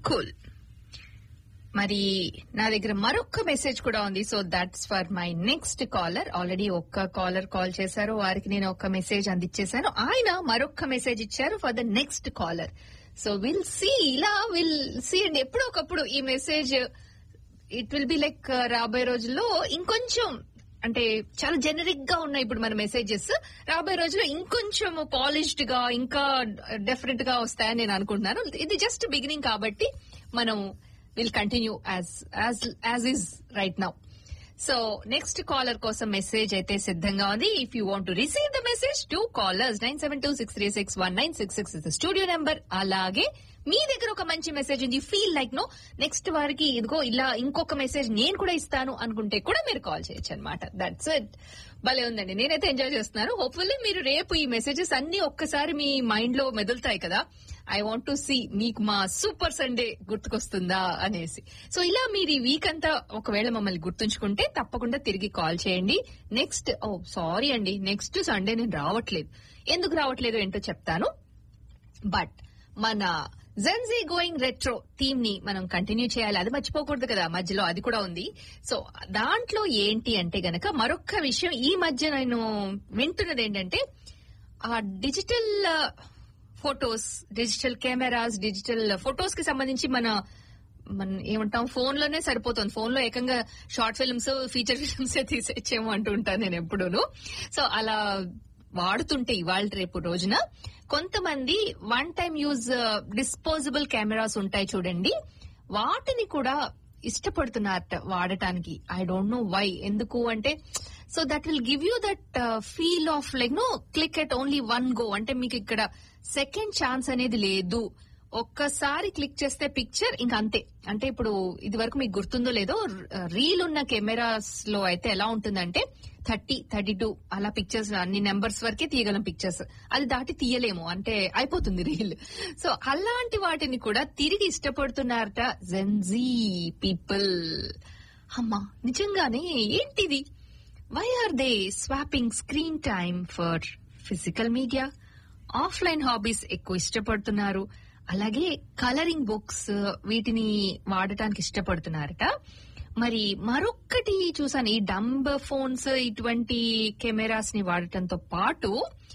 cool మరి నా దగ్గర మరొక మెసేజ్ కూడా ఉంది so that's for my next caller already ఒక్క కాలర్ కాల్ చేశారు వారికి నేను ఒక మెసేజ్ అందించేశాను ఆయన మరొక మెసేజ్ ఇచ్చారు for the next caller so will see ఇలా విల్ సీ అండి ఎప్పుడో ఒకప్పుడు ఈ message it will be like రాబోయే రోజుల్లో ఇంకొంచెం అంటే చాలా జెనరిక్ గా ఉన్నాయి ఇప్పుడు మన మెసేజెస్ రాబోయే రోజుల్లో ఇంకొంచెం పాలిష్డ్ గా ఇంకా డిఫరెంట్ గా వస్తాయని నేను అనుకుంటున్నాను ఇది జస్ట్ బిగినింగ్ కాబట్టి మనం will continue as as as is right now so next caller కోసం మెసేజ్ అయితే సిద్ధంగా ఉంది if you want to receive the message to callers nine seven two six three six one nine six six studio number అలాగే మీ దగ్గర ఒక మంచి message ఉంది ఫీల్ లైక్ నో నెక్స్ట్ వారికి ఇదిగో ఇలా ఇంకొక మెసేజ్ నేను కూడా ఇస్తాను అనుకుంటే కూడా మీరు కాల్ చేయొచ్చు అనమాట దట్స్ ఇట్ భలే ఉందండి నేనైతే ఎంజాయ్ చేస్తున్నాను హోప్ఫుల్లీ మీరు రేపు ఈ మెసేజెస్ అన్ని ఒక్కసారి మీ మైండ్ లో మెదులుతాయి కదా ఐ వాంట్ టు సీ మీకు మా సూపర్ సండే గుర్తుకొస్తుందా అనేసి సో ఇలా మీరు ఈ వీక్ అంతా ఒకవేళ మమ్మల్ని గుర్తుంచుకుంటే తప్పకుండా తిరిగి కాల్ చేయండి నెక్స్ట్ ఓ సారీ అండి నెక్స్ట్ సండే నేను రావట్లేదు ఎందుకు రావట్లేదు ఏంటో చెప్తాను బట్ మన జెన్జీ గోయింగ్ రెట్రో థీమ్ ని మనం కంటిన్యూ చేయాలి అది మర్చిపోకూడదు కదా మధ్యలో అది కూడా ఉంది సో దాంట్లో ఏంటి అంటే గనక మరొక విషయం ఈ మధ్య నేను వింటున్నది ఏంటంటే ఆ digital photos digital cameras digital photos కి సంబంధించి మన మన ఏమంటాం ఫోన్ లోనే సరిపోతుంది ఫోన్ లో ఏకంగా షార్ట్ ఫిల్మ్స్ ఫీచర్ ఫిల్మ్స్ తీసేచ్చేమో అంటూ ఉంటాను నేను ఎప్పుడూను సో అలా వాడుతుంటే ఇవాళ రేపు రోజున కొంతమంది one time use disposable cameras ఉంటాయి చూడండి వాటిని కూడా ఇష్టపడుతున్నారట వాడటానికి ఐ డోంట్ నో వై ఎందుకు అంటే so that will give you that feel of like no click at only one go అంటే మీకు ఇక్కడ సెకండ్ ఛాన్స్ అనేది లేదు ఒక్కసారి క్లిక్ చేస్తే పిక్చర్ ఇంకా అంతే అంటే ఇప్పుడు ఇది వరకు మీకు గుర్తుందో లేదో రీల్ ఉన్న కెమెరాస్ లో అయితే ఎలా ఉంటుందంటే థర్టీ థర్టీ టూ అలా పిక్చర్స్ అన్ని నెంబర్స్ వరకే తీయగలం పిక్చర్స్ అది దాటి తీయలేము అంటే అయిపోతుంది రీల్ సో అలాంటి వాటిని కూడా తిరిగి ఇష్టపడుతున్నారట జెన్జీ పీపుల్ అమ్మా నిజంగానే ఏంటిది why are they swapping screen time for physical media offline hobbies ఎక్కువ ఇష్టపడుతున్నారు అలాగే కలరింగ్ బుక్స్ వీటిని వాడటానికి ఇష్టపడుతున్నారట మరి మరొక్కటి చూసాను ఈ డంబ్ ఫోన్స్ ఇటువంటి కెమెరాస్ ని వాడటంతో పాటు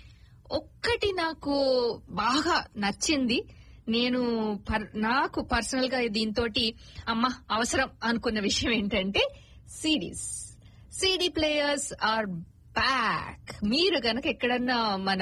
ఒక్కటి నాకు బాగా నచ్చింది నేను నాకు పర్సనల్ గా దీంతో అమ్మ అవసరం అనుకున్న విషయం ఏంటంటే series CD players are back మీరు గనక ఎక్కడన్నా మన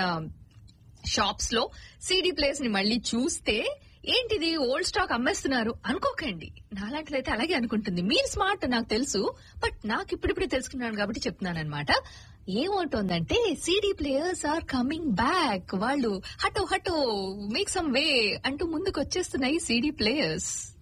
షాప్స్ లో సిడి ప్లేయర్స్ ని మళ్ళీ చూస్తే ఏంటిది ఓల్డ్ స్టాక్ అమ్మేస్తున్నారు అనుకోకండి నాలాంటిదైతే అలాగే అనుకుంటుంది మీరు స్మార్ట్ నాకు తెలుసు బట్ నాకు ఇప్పుడిప్పుడే తెలుసుకున్నాను కాబట్టి చెప్తున్నాను అనమాట ఏమవుతోందంటే CD players are coming back వాళ్ళు హటో హటో మేక్ సమ్ వే అంటూ ముందుకు వచ్చేస్తున్నాయి సిడి ప్లేయర్స్